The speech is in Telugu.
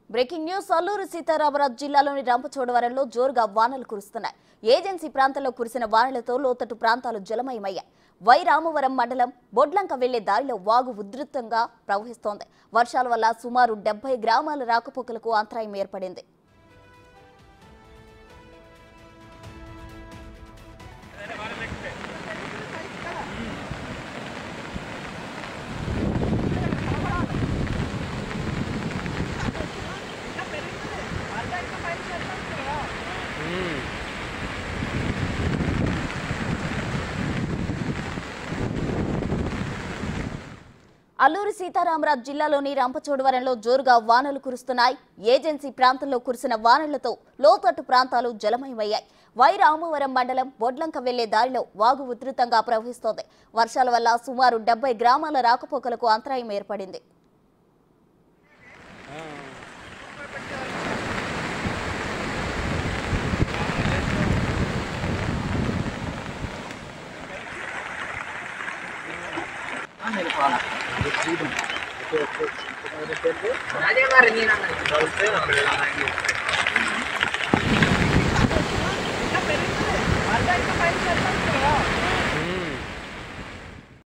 బ్రేకింగ్ న్యూస్ అల్లూరు సీతారామరాజు జిల్లాలోని రంపచోడవరంలో జోరుగా వానలు కురుస్తున్నాయి ఏజెన్సీ ప్రాంతంలో కురిసిన వానలతో లోతట్టు ప్రాంతాలు జలమయమయ్యాయి వై రామవరం మండలం బొడ్లంక వెళ్లే దారిలో వాగు ఉధృతంగా ప్రవహిస్తోంది వర్షాల వల్ల సుమారు డెబ్బై గ్రామాల రాకపోకలకు అంతరాయం ఏర్పడింది అల్లూరి సీతారామరాజు జిల్లాలోని రంపచోడవరంలో జోరుగా వానలు కురుస్తున్నాయి ఏజెన్సీ ప్రాంతంలో కురిసిన వానలతో లోతట్టు ప్రాంతాలు జలమయమయ్యాయి వై రామవరం మండలం బొడ్లంక వెళ్లే దారిలో వాగు ఉధృతంగా ప్రవహిస్తోంది వర్షాల వల్ల సుమారు డెబ్బై గ్రామాల రాకపోకలకు అంతరాయం ఏర్పడింది అదే మరి నేను అన్నది.